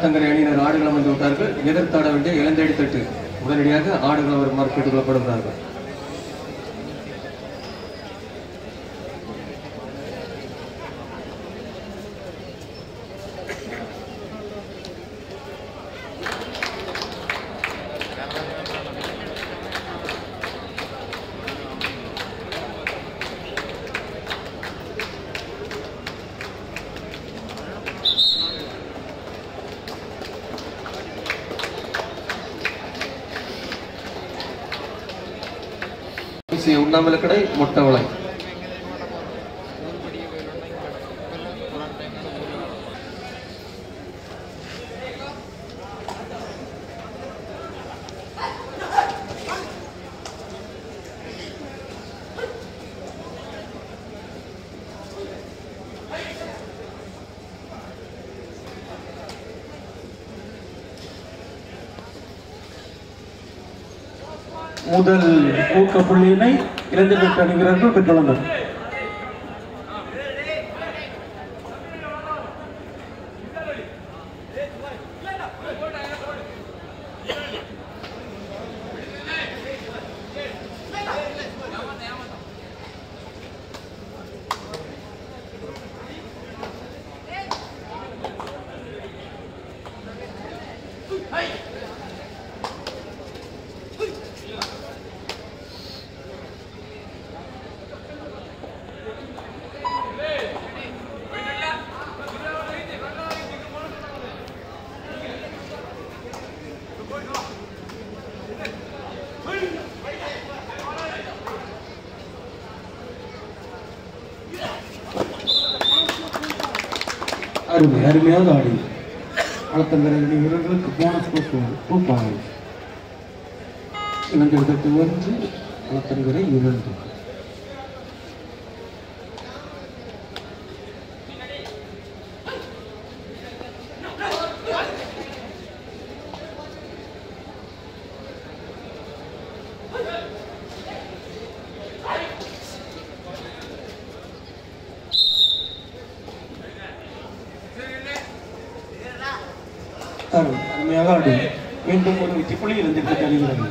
ஆத்தங்கரை அணியினர் ஆடுகளம் வந்து விட்டார்கள் எதிர்த்தாட வேண்டிய இளந்தேடி தட்டு உடனடியாக ஆடுகளம் வருமாறு கேட்டுக் கொள்ளப்படுகிறார்கள் வீசிய உண்ணாமலக்கடை மொட்டவளை முதல் ஊக்க புள்ளியினை இளைஞர்கள் அணி வீரர்கள் பெற்றுள்ளனர் அருமை அருமையாக ஆடி களத்தங்கரை அணி வீரர்களுக்கு போனஸ் பூப்பாங்க இளைஞர்களுக்கு ஒன்று களத்தங்கரை இரண்டு அருமை அருமையாக ஆடி மீண்டும் ஒரு வெற்றி புள்ளி இளைஞர்களுக்கு அணி வீரர்கள்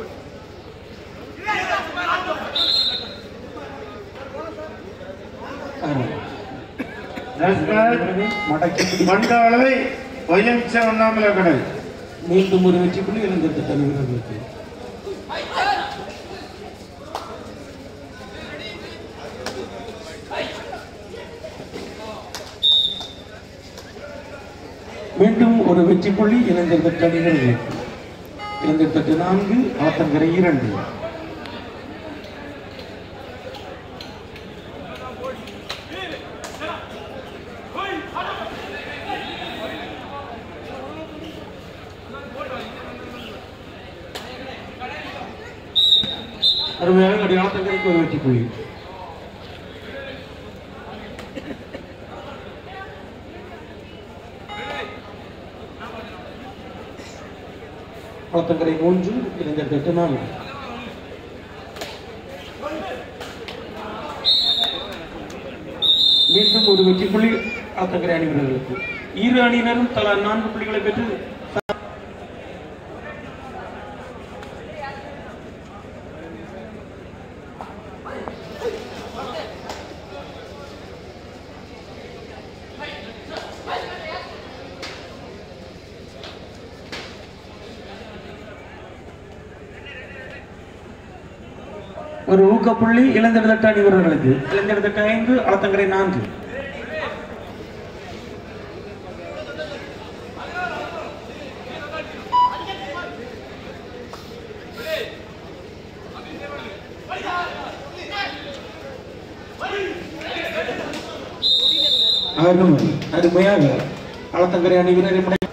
அருமை மடக்கி பிடி- மண்டவளவை ஒயிலமிச்ச உண்ணாமல கடை மீண்டும் ஒரு வெற்றி புள்ளி இளைஞர்களுக்கு அணி வீரர்களுக்கு மீண்டும் ஒரு வெற்றி புள்ளி இளைஞர் தட்டு அணிகளுக்கு இளைஞர் தட்டு நான்கு ஆத்தங்கரை இரண்டு அருமையாக அடி ஆத்தங்கரைக்கு ஒரு வெற்றி புள்ளி ஆத்தங்கரை மூன்று இளைஞர் தட்டு நான்கு மீண்டும் ஒரு வெற்றி புள்ளி ஆத்தங்கரை அணி வீரர்களுக்கு இரு அணியினரும் தலா நான்கு புள்ளிகளை பெற்று ஒரு ஊக்கப்புள்ளி இளைஞர் தட்டு அணி வீரர்களுக்கு இளைஞர் தட்டு ஐந்து ஆத்தங்கரை நான்கு அருமை அருமையாக ஆலத்தங்கரை அணி வீரரை முடக்கி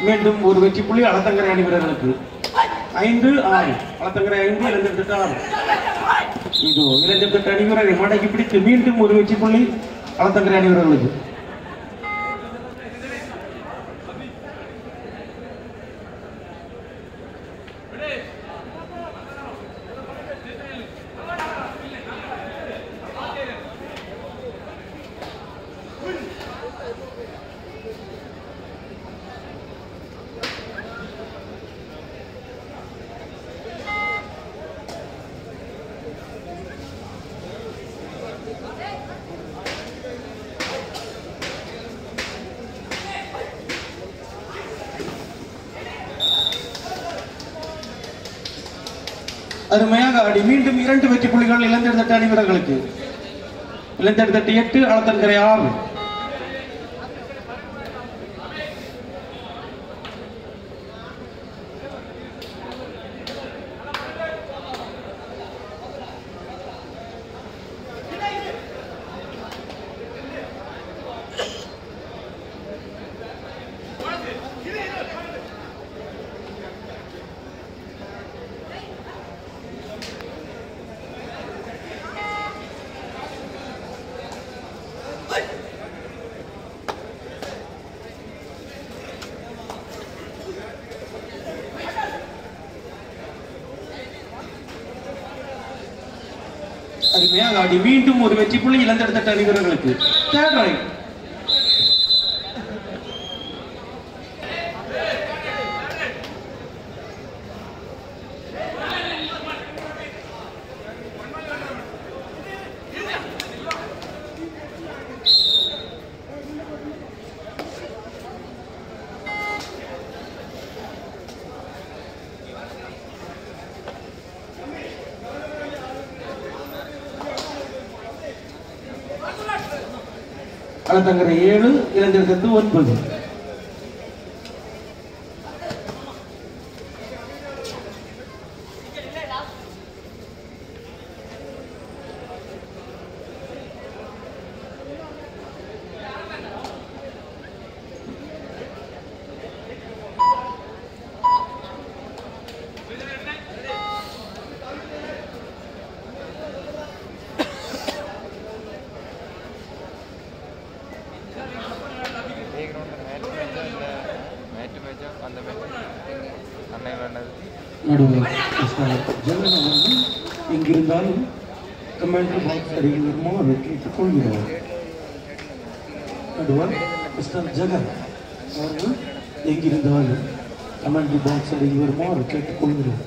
மீண்டும் ஒரு வெற்றி புள்ளி அளத்தங்கரை அணி வீரர்களுக்கு ஐந்து ஆறு அளத்தங்கரை ஐந்து இளைஞர் ஆறு இதோ இளைஞர் அணி வீரரை மடக்கி பிடித்து மீண்டும் ஒரு வெற்றி புள்ளி அளத்தங்கரை அணி வீரர்களுக்கு அருமையாக ஆடி மீண்டும் இரண்டு வெற்றி புள்ளிகள் இளைஞர் தட்டு அணி வீரர்களுக்கு இளைஞர் தட்டு எட்டு அளத்தன்கரை ஆறு அருமையாக ஆடி மீண்டும் ஒரு வெற்றி புள்ளி இளைஞர் தட்டு அணி வீரர்களுக்கு தேர்ட் ரைட் அளத்தங்கரை ஏழு இளைஞர் தட்டு ஒன்பது மேட்ச் மேட்சோ அந்த மேட்ச் அன்னை வேண்டது நடுவர் மிஸ்டர் ஜெகன் அவர்கள் எங்கிருந்தாலும் கமெண்ட் பாக்ஸ் அருகில் வருமாறு கேட்டுக்கொள்கிறோம் நடுவர் மிஸ்டர் ஜெகன் அவர்கள் எங்கிருந்தாலும் கமெண்ட் பாக்ஸ் அருகில் வருமாறு கேட்டுக்கொள்கிறோம்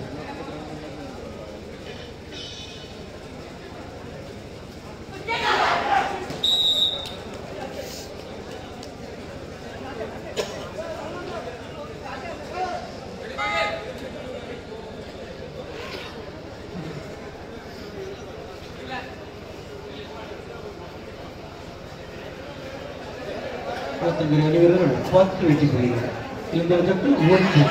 இருபத்தஞ்சு அணிவீரர்கள் பத்து வெற்றி புள்ளிகள் இந்த தட்டு ஒன்று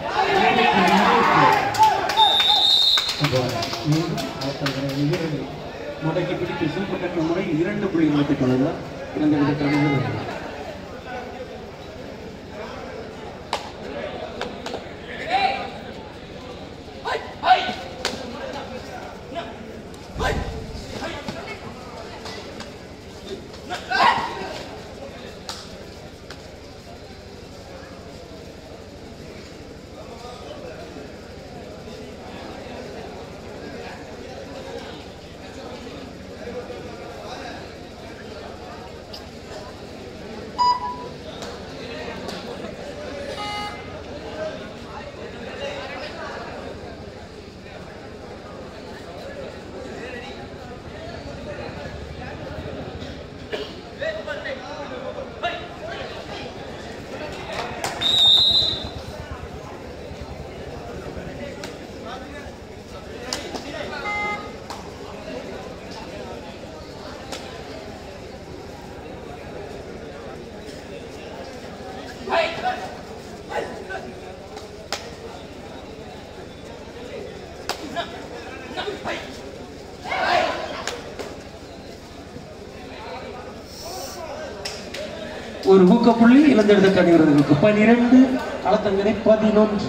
மீண்டும் ஆட்டங்கள் அணிவீரர்கள் முடக்கி பிடித்து சூப்பர் டக்கு முறை இரண்டு புள்ளிகள் பெற்றுக் கொள்ளலாம் இரண்டு விதத்தில் அணிவீரர்கள் ஒரு ஊக்கப்புள்ளி இழந்தெடுத்த அணி வீரர்களுக்கு பனிரெண்டு களத்தங்கரை பதினொன்று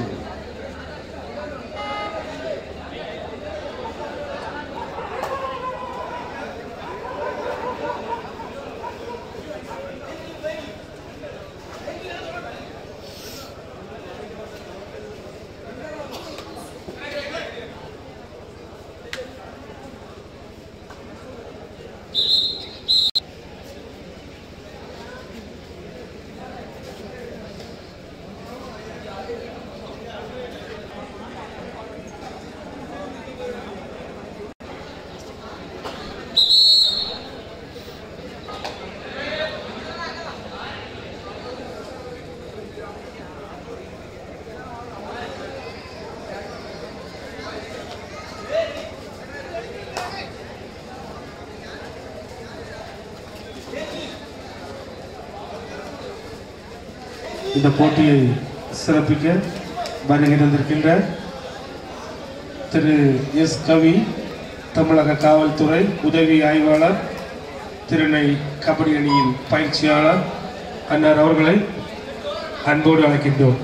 இந்த போட்டியை சிறப்பிக்க வருகை தந்திருக்கின்ற திரு எஸ் கவி தமிழக காவல்துறை உதவி ஆய்வாளர் திருநை கபடி அணியின் பயிற்சியாளர் அன்னார் அவர்களை அன்போடு அழைக்கின்றோம்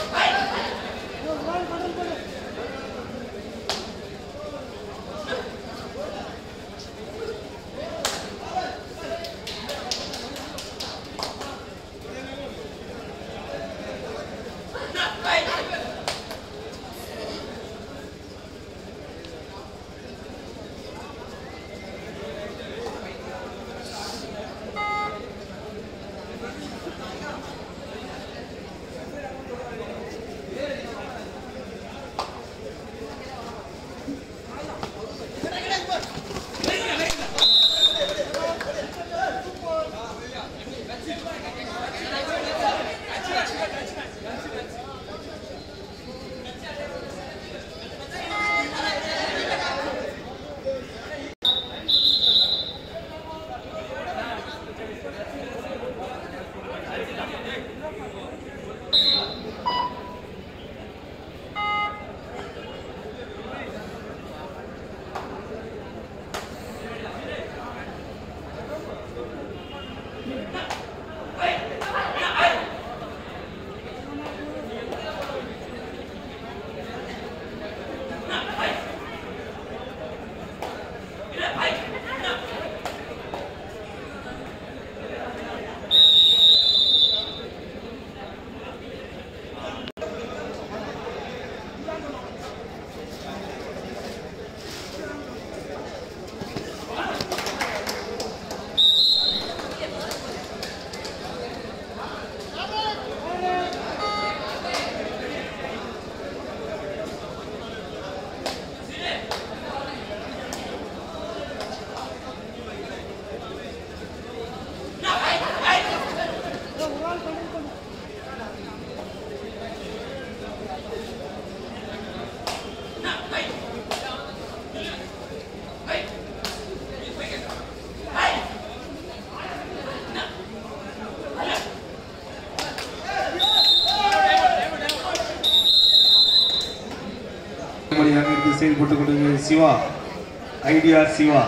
மணியாக இருந்து செயல்பட்டுக் கொண்டிருக்கிற சிவா ஐடியா சிவா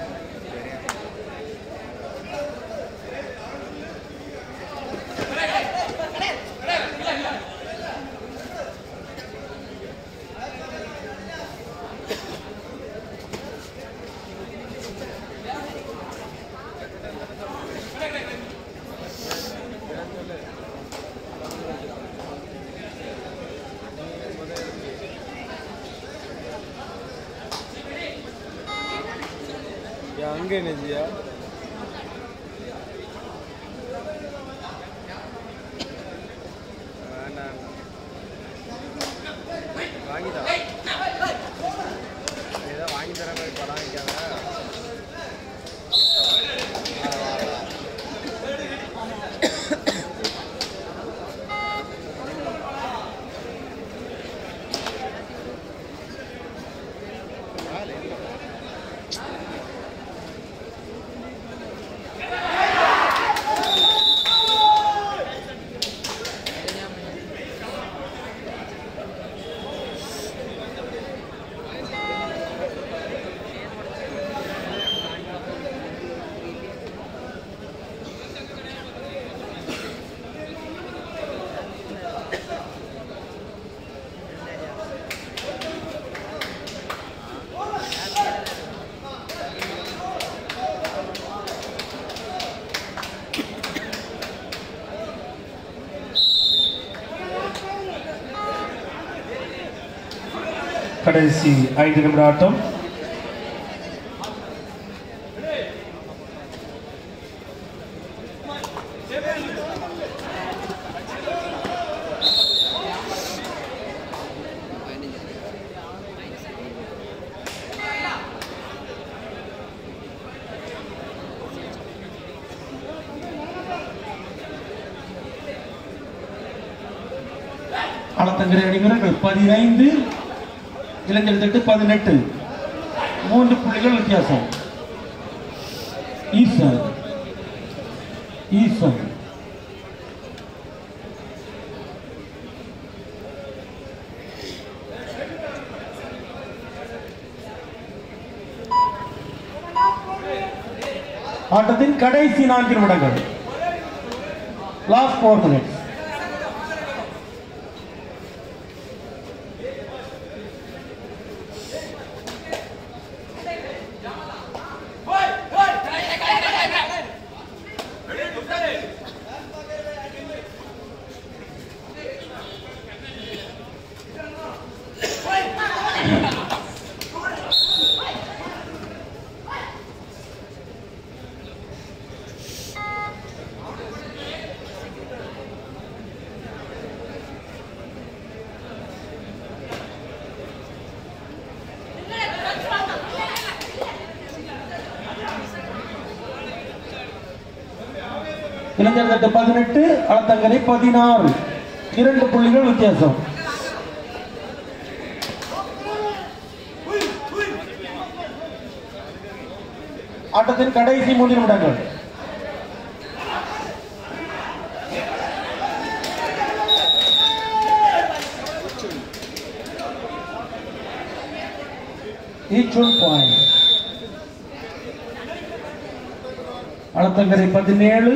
அங்கே என்னஜியா வேண்டாம் வாங்கிட்டா ஏதோ வாங்கி தர மாதிரி படம் வைக்காத கடைசி ஐந்து நிமிட ஆட்டம் களத்தங்கரை அணிவீரர்கள் பதினைந்து இளைஞர் தட்டு பதினெட்டு மூன்று புள்ளிகள் வித்தியாசம் ஈசன் ஈசன் ஆட்டத்தின் கடைசி நான்கு நிமிடங்கள் லாஸ்ட் ஃபோர் மினிட்ஸ் இளைஞர் தட்டு பதினெட்டு அளத்தங்கரை பதினாறு இரண்டு புள்ளிகள் வித்தியாசம் ஆட்டத்தின் கடைசி மூன்று நிமிடங்கள் each one point அளத்தங்கரை பதினேழு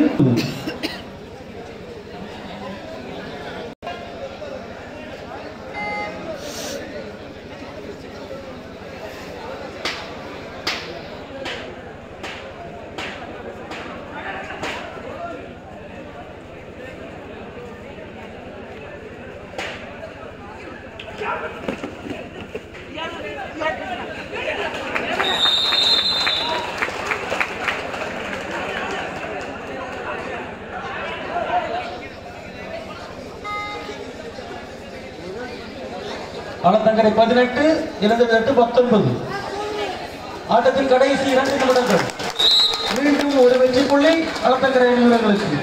அளத்தங்கரை பதினெட்டு இளைஞர் எட்டு பத்தொன்பது ஆட்டத்தின் கடைசி இரண்டு நிமிடங்கள் மீண்டும் ஒரு வெற்றி புள்ளி அளத்தங்கரை வீரர்களுக்கு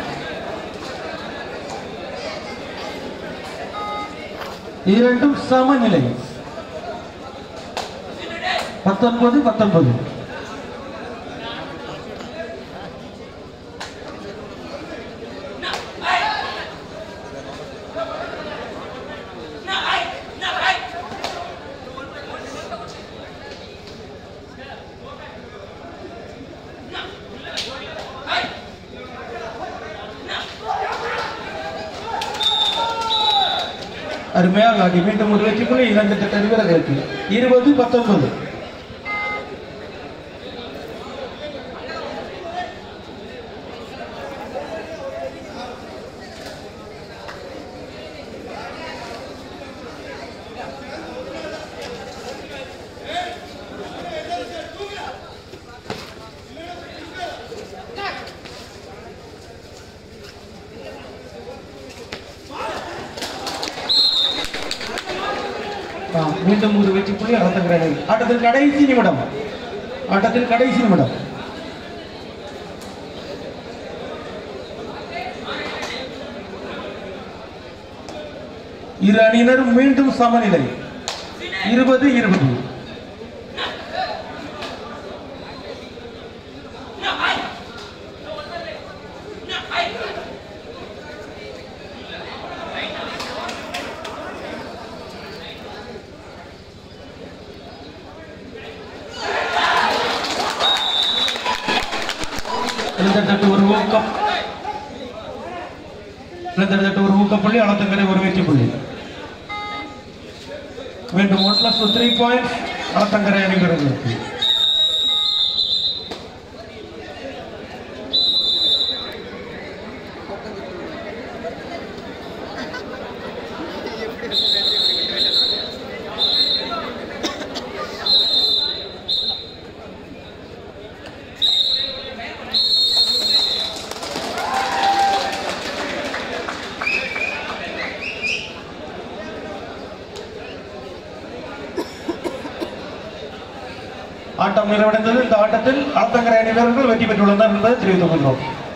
இரண்டும் சமநிலை பத்தொன்பது பத்தொன்பது அருமையாக ஆடி மீண்டும் ஒரு வெற்றி புள்ளி இரண்டு திட்ட வீரர்களுக்கு இருபது பத்தொன்பது ஆ, மீண்டும் ஒரு வெற்றி புள்ளி அறத்துக்கிறார் ஆட்டத்தில் கடைசி நிமிடம் ஆட்டத்தில் கடைசி நிமிடம் இரு அணியினரும் மீண்டும் சமநிலை இருபது இருபது இளைஞர் ஒரு ஊக்கம் இளைஞர் ஒரு ஊக்கப்புள்ளி அளத்தக்கரை ஒரு வெற்றி புள்ளி மீண்டும் one plus three point Alathankarai அணிவீரர்களுக்கு ஆட்டம் நிறைவடைந்தது இந்த ஆட்டத்தில் ஆத்தங்கரை அணி வீரர்கள் வெற்றி பெற்றுள்ளனர் என்பதை தெரிவித்துக் கொள்கிறோம்